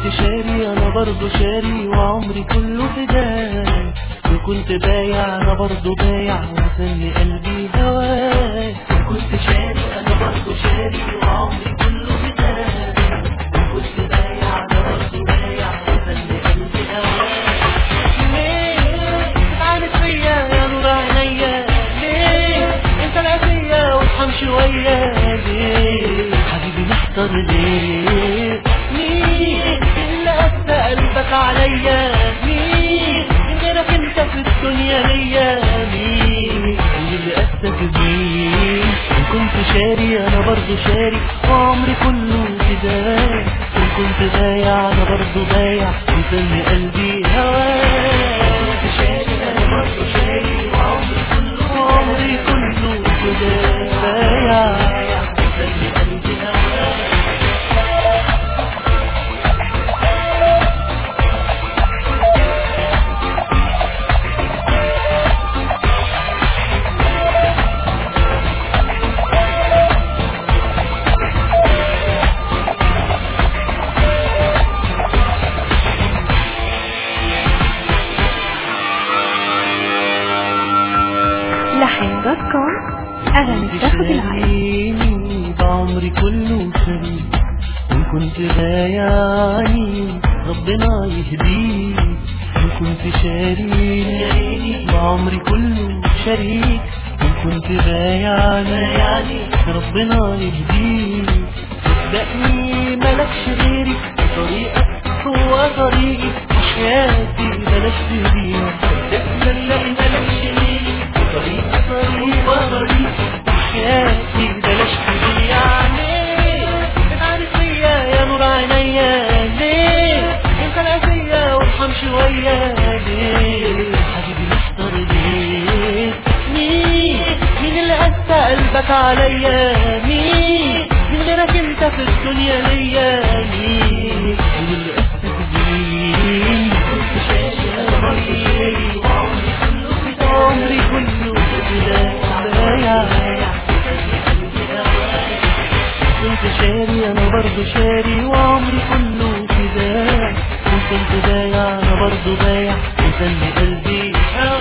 شاري انا برضه شاري وعمري كله فداك وكنت بايع انا برضه بايع وسني قلبي هواك كنت شاري انا برضه شاري وعمري كله فداك وكنت بايع انا برضه بايع وسني قلبي هواك ليه بتعاند فيا يا نور عينيا ليه انت العافية وارحم شوية ليه حبيبي محتار ليه مين اللي قسى قلبك عليا مين غيرك انت في الدنيا ليا مين مين اللي قسك مين إن كنت شاري انا برضه شاري وعمري كله فداك إن كنت بايع انا برضه بايع وسمي قلبي هواك كنت شاري انا برضه شاري وعمري كله وعمري كله فداك بايع وسمي قلبي هواك لحن دوت كوم أغاني تاخد العين شاريني بعمري كله شريك وإن كنت بايعني ربنا يهديك إن كنت شاريني بعمري كله شريك وإن كنت بايعني ربنا يهديك صدقني ملكش غيري طريقك هو طريقي حياتي بلاش تهديها صدقني ملكش غيري طريقك هو طريقي حياتي بلاش تهديها ليه بتعرف فيا يا نور عينيا ليه انت العافية وارحم شوية ليه حبيبي محتار ليه مين مين اللي قسى قلبك عليا مين مين غيرك انت في الدنيا ليا مين مين اللي قسك مين كنت شايف عمري عمري كله كده بايع كنت شاري انا برضه شاري وعمري كله فداك كنت بايع انا برضه بايع وسني قلبي هواك